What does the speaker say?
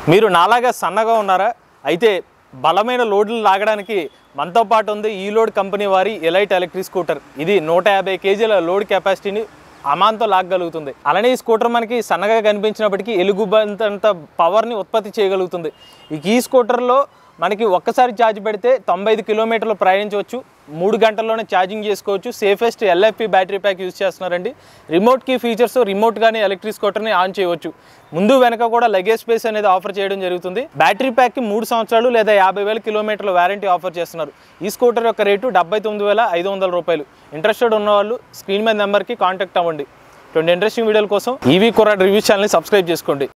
మీరు నాలాగా సన్నగా ఉన్నారా అయితే బలమైన లోడ్లు లాగడానికి మనతో పాటు ఉంది ఈ లోడ్ కంపెనీ వారి ఎలైట్ ఎలక్ట్రిక్ స్కూటర్ ఇది నూట యాభై కేజీల లోడ్ కెపాసిటీని అమాంతో లాగగలుగుతుంది అలానే ఈ స్కూటర్ మనకి సన్నగా కనిపించినప్పటికీ ఎలుగుబంతంత పవర్ని ఉత్పత్తి చేయగలుగుతుంది ఇక ఈ స్కూటర్లో మనకి ఒక్కసారి ఛార్జ్ పెడితే తొంభై ఐదు కిలోమీటర్లు ప్రయాణించవచ్చు మూడు గంటల్లోనే ఛార్జింగ్ చేసుకోవచ్చు safest LFP battery pack use చేస్తున్నారండి రిమోట్ కీ ఫీచర్స్ రిమోట్గానే ఎలక్ట్రిక్ స్కూటర్ని ఆన్ చేయవచ్చు ముందు వెనక కూడా లగేజ్ స్పేస్ అనేది ఆఫర్ చేయడం జరుగుతుంది బ్యాటరీ ప్యాక్కి మూడు సంవత్సరాలు లేదా యాభై వేల కిలోమీటర్ల వారంటీ ఆఫర్ చేస్తున్నారు ఈ స్కూటర్ యొక్క రేటు డెబ్బై తొమ్మిది వేల ఐదు వందల రూపాయలు ఇంట్రెస్టెడ్ ఉన్న వాళ్ళు స్క్రీన్ మీద నెంబర్కి కాంటాక్ట్ అవ్వండి ఇటువంటి ఇంట్రెస్టింగ్ వీడియోల కోసం ఈవీ కొరాడ్ రివ్యూ ఛానల్ని సబ్స్క్రైబ్ చేసుకోండి